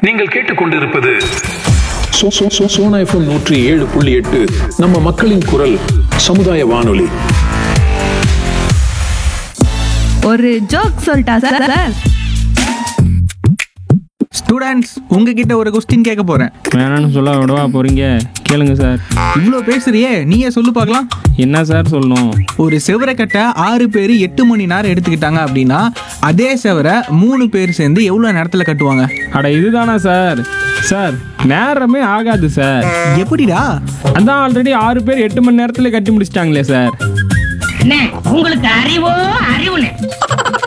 நீங்கள் கேட்டுக்கொண்டிருப்பது சோ- சோ- சோ- சோனா எஃப்எம் நூற்றி ஏழு புள்ளி எட்டு நம்ம மக்களின் குரல் சமுதாய வானொலி ஒரு ஜோக் சொல்லிட்டா சார் சார் ஸ்டூடெண்ட்ஸ் உங்ககிட்ட ஒரு கொஸ்டின் கேட்க போறேன் வேணாம்னு சொல்ல விடவா போறீங்க கேளுங்க சார் இவ்வளோ பேசுறியே நீயே சொல்லு பார்க்கலாம் என்ன சார் சொல்லணும் ஒரு செவரை கட்ட ஆறு பேர் எட்டு மணி நேரம் எடுத்துக்கிட்டாங்க அப்படின்னா அதே செவரை மூணு பேர் சேர்ந்து எவ்வளோ நேரத்தில் கட்டுவாங்க அட இதுதானா சார் சார் நேரமே ஆகாது சார் எப்படிடா அதான் ஆல்ரெடி ஆறு பேர் எட்டு மணி நேரத்துல கட்டி முடிச்சிட்டாங்களே சார் அண்ணே, உங்களுக்கு அறிவோ அறிவுனே